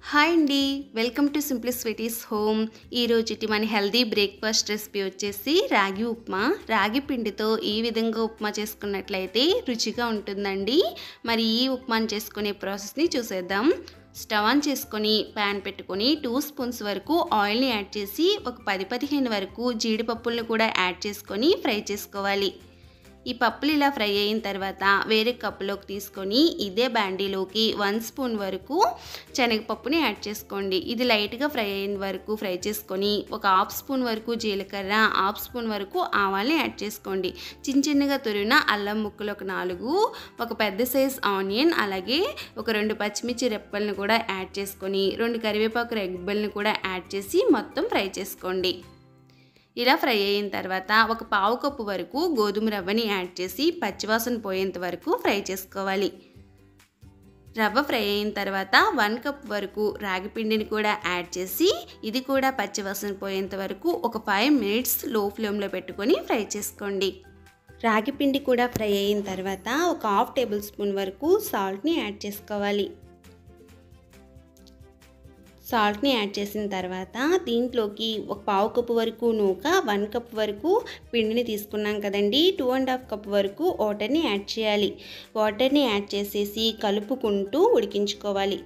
hi అండి welcome to simply sweeties home ఈరోజు మన హెల్దీ బ్రేక్ఫాస్ట్ రెసిపీ వచ్చేసి రాగి ఉప్మా రాగి పిండితో ఈ విధంగా ఉప్మా చేసుకున్నట్లయితే రుచిగా ఉంటుందండి మరి ఈ ఉప్మాని చేసుకునే ప్రాసెస్ని చూసేద్దాం స్టవ్ ఆన్ చేసుకొని ప్యాన్ పెట్టుకొని టూ స్పూన్స్ వరకు ఆయిల్ని యాడ్ చేసి ఒక పది పదిహేను వరకు జీడిపప్పులను కూడా యాడ్ చేసుకొని ఫ్రై చేసుకోవాలి ఈ పప్పులు ఇలా ఫ్రై అయిన తర్వాత వేరే కప్పులోకి తీసుకొని ఇదే బ్యాండీలోకి వన్ స్పూన్ వరకు శనగపప్పుని యాడ్ చేసుకోండి ఇది లైట్గా ఫ్రై అయిన వరకు ఫ్రై చేసుకొని ఒక హాఫ్ స్పూన్ వరకు జీలకర్ర హాఫ్ స్పూన్ వరకు ఆవాల్ని యాడ్ చేసుకోండి చిన్న చిన్నగా తురిన అల్లం ముక్కలు ఒక నాలుగు ఒక పెద్ద సైజ్ ఆనియన్ అలాగే ఒక రెండు పచ్చిమిర్చి రెప్పలను కూడా యాడ్ చేసుకొని రెండు కరివేపాకు రెబ్బల్ని కూడా యాడ్ చేసి మొత్తం ఫ్రై చేసుకోండి ఇలా ఫ్రై అయిన తర్వాత ఒక పావు కప్పు వరకు గోధుమ రవ్వని యాడ్ చేసి పచ్చివాసన పోయేంత వరకు ఫ్రై చేసుకోవాలి రవ్వ ఫ్రై అయిన తర్వాత వన్ కప్ వరకు రాగి పిండిని కూడా యాడ్ చేసి ఇది కూడా పచ్చివాసన పోయేంత వరకు ఒక ఫైవ్ మినిట్స్ లో ఫ్లేమ్లో పెట్టుకొని ఫ్రై చేసుకోండి రాగి పిండి కూడా ఫ్రై అయిన తర్వాత ఒక హాఫ్ టేబుల్ స్పూన్ వరకు సాల్ట్ని యాడ్ చేసుకోవాలి సాల్ట్ని యాడ్ చేసిన తర్వాత దీంట్లోకి ఒక పావు కప్పు వరకు నూక వన్ కప్ వరకు పిండిని తీసుకున్నాం కదండి టూ అండ్ హాఫ్ కప్ వరకు వాటర్ని యాడ్ చేయాలి వాటర్ని యాడ్ చేసేసి కలుపుకుంటూ ఉడికించుకోవాలి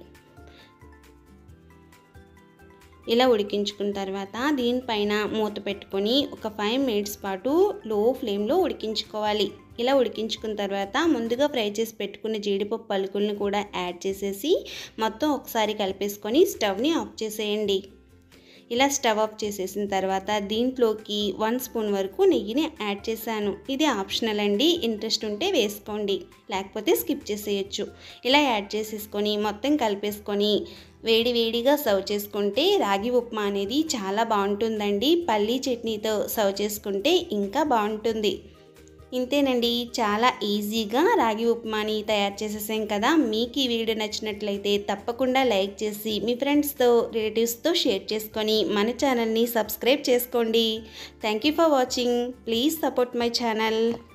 ఇలా ఉడికించుకున్న తర్వాత దీనిపైన మూత పెట్టుకొని ఒక ఫైవ్ మినిట్స్ పాటు లో ఫ్లేమ్లో ఉడికించుకోవాలి ఇలా ఉడికించుకున్న తర్వాత ముందుగా ఫ్రై చేసి పెట్టుకున్న జీడిపప్పు పలుకులను కూడా యాడ్ చేసేసి మొత్తం ఒకసారి కలిపేసుకొని స్టవ్ని ఆఫ్ చేసేయండి ఇలా స్టవ్ ఆఫ్ చేసేసిన తర్వాత దీంట్లోకి వన్ స్పూన్ వరకు నెయ్యిని యాడ్ చేశాను ఇది ఆప్షనల్ అండి ఇంట్రెస్ట్ ఉంటే వేసుకోండి లేకపోతే స్కిప్ చేసేయచ్చు ఇలా యాడ్ చేసేసుకొని మొత్తం కలిపేసుకొని వేడి వేడిగా సర్వ్ చేసుకుంటే రాగి ఉప్మా అనేది చాలా బాగుంటుందండి పల్లీ చట్నీతో సర్వ్ చేసుకుంటే ఇంకా బాగుంటుంది ఇంతేనండి చాలా ఈజీగా రాగి ఉప్మాని తయారు చేసేసాం కదా మీకు ఈ వీడియో నచ్చినట్లయితే తప్పకుండా లైక్ చేసి మీ ఫ్రెండ్స్తో రిలేటివ్స్తో షేర్ చేసుకొని మన ఛానల్ని సబ్స్క్రైబ్ చేసుకోండి thank you for watching please support my channel